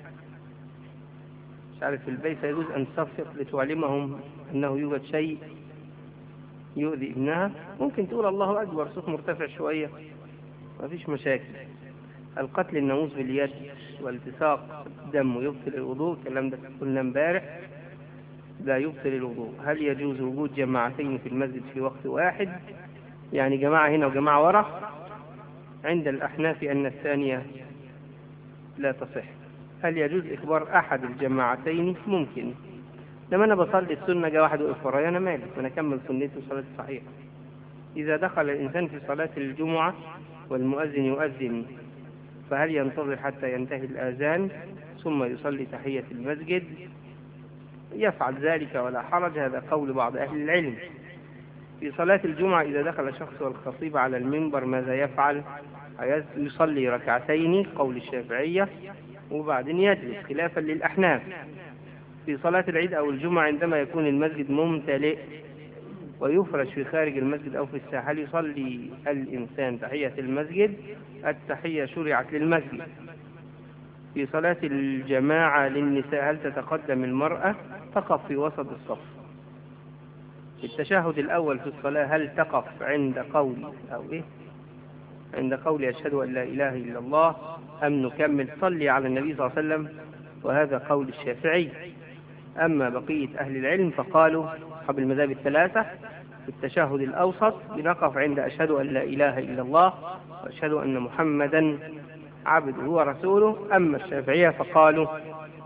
مش عارف في البيت فيجوز أن تصفق لتعلمهم أنه يوجد شيء يؤذي ابنها ممكن تقول الله أكبر صوت مرتفع شوية ما فيش مشاكل القتل الناموس باليد والتصاق الدم يبطل الوضوء الكلام ده قلنا امبارح لا يبطل الوضوء هل يجوز وجود جماعتين في المسجد في وقت واحد يعني جماعة هنا وجماعة ورا عند الأحناف أن الثانية لا تصح هل يجوز إخبار أحد الجماعتين ممكن لما أنا بصلي السنة جاء واحد وقف ورايا أنا مالي أنا أكمل سنتي وصلاتي صحيحة إذا دخل الإنسان في صلاة الجمعة والمؤذن يؤذن فهل ينتظر حتى ينتهي الآذان ثم يصلي تحية المسجد يفعل ذلك ولا حرج هذا قول بعض أهل العلم في صلاة الجمعة إذا دخل شخص والخطيب على المنبر ماذا يفعل يصلي ركعتين قول الشافعية وبعدين يجلس خلافا للأحناف في صلاة العيد أو الجمعة عندما يكون المسجد ممتلئ ويفرش في خارج المسجد أو في الساحة يصلي الإنسان تحية المسجد التحية شرعت للمسجد في صلاة الجماعة للنساء هل تتقدم المرأة تقف في وسط الصف في التشهد الأول في الصلاة هل تقف عند قول أو إيه عند قول أشهد أن لا إله إلا الله أم نكمل صلي على النبي صلى الله عليه وسلم وهذا قول الشافعي أما بقية أهل العلم فقالوا أصحاب المذاهب الثلاثة في التشهد الأوسط بنقف عند أشهد أن لا إله إلا الله وأشهد أن محمدا عبده ورسوله أما الشافعية فقالوا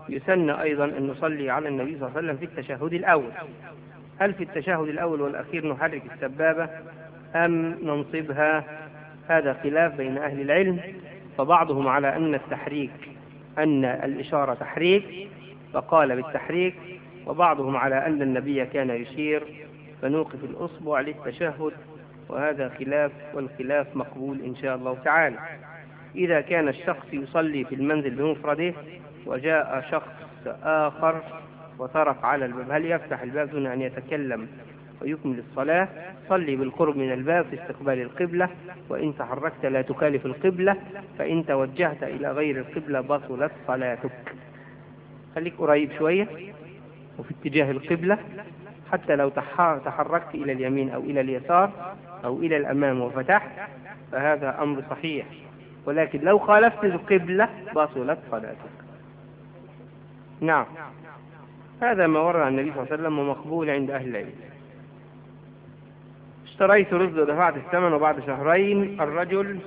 يسن أيضا أن نصلي على النبي صلى الله عليه وسلم في التشهد الأول هل في التشهد الأول والأخير نحرك السبابة أم ننصبها هذا خلاف بين أهل العلم فبعضهم على أن التحريك أن الإشارة تحريك فقال بالتحريك وبعضهم على أن النبي كان يشير فنوقف الأصبع للتشهد وهذا خلاف والخلاف مقبول إن شاء الله تعالى إذا كان الشخص يصلي في المنزل بمفرده وجاء شخص آخر وطرق على الباب هل يفتح الباب دون أن يتكلم ويكمل الصلاة صلي بالقرب من الباب في استقبال القبلة وإن تحركت لا تخالف القبلة فإن توجهت إلى غير القبلة بطلت صلاتك خليك قريب شوية وفي اتجاه القبلة حتى لو تحركت إلى اليمين أو إلى اليسار أو إلى الأمام وفتحت فهذا أمر صحيح ولكن لو خالفت القبلة بطلت صلاتك نعم هذا ما ورد عن النبي صلى الله عليه وسلم ومقبول عند أهل العلم اشتريت رز ودفعت الثمن وبعد شهرين الرجل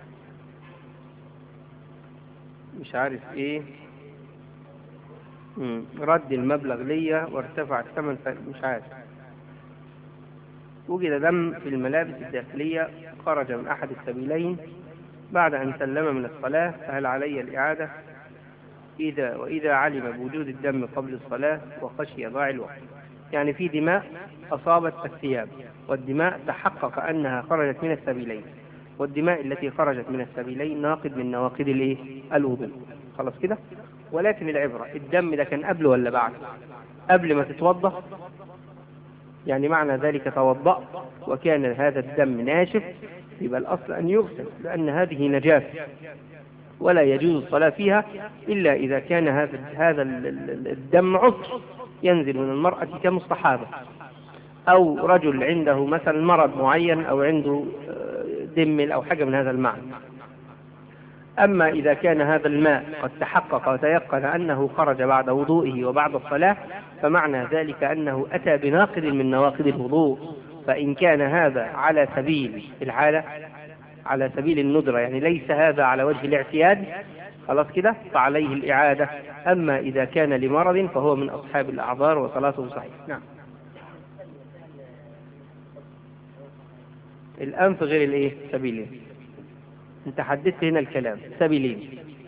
مش عارف ايه رد المبلغ ليا وارتفع الثمن مش عارف وجد دم في الملابس الداخلية خرج من أحد السبيلين بعد أن سلم من الصلاة فهل علي الإعادة إذا وإذا علم بوجود الدم قبل الصلاة وخشي ضاع الوقت يعني في دماء أصابت الثياب والدماء تحقق أنها خرجت من السبيلين والدماء التي خرجت من السبيلين ناقد من نواقض الايه الوضوء خلاص كده ولكن العبرة الدم ده كان قبل ولا بعد قبل ما تتوضا يعني معنى ذلك توضأ وكان هذا الدم ناشف يبقى الأصل أن يغسل لأن هذه نجاسة ولا يجوز الصلاة فيها إلا إذا كان هذا هذا الدم عطر ينزل من المرأة كمستحاضة أو رجل عنده مثلا مرض معين أو عنده دم أو حاجة من هذا المعنى أما إذا كان هذا الماء قد تحقق وتيقن أنه خرج بعد وضوئه وبعد الصلاة فمعنى ذلك أنه أتى بناقض من نواقض الوضوء فإن كان هذا على سبيل الحالة على سبيل الندرة يعني ليس هذا على وجه الاعتياد خلاص كده فعليه الإعادة أما إذا كان لمرض فهو من أصحاب الأعذار وصلاته صحيح نعم الأنف غير الإيه سبيلين أنت حددت هنا الكلام سبيلين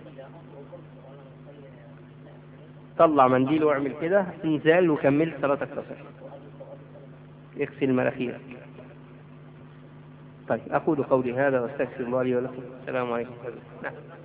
طلع منديل واعمل كده انزال وكمل صلاتك تصح اغسل مناخيرك طيب أقول قولي هذا واستغفر الله لي ولكم السلام عليكم ورحمة الله نعم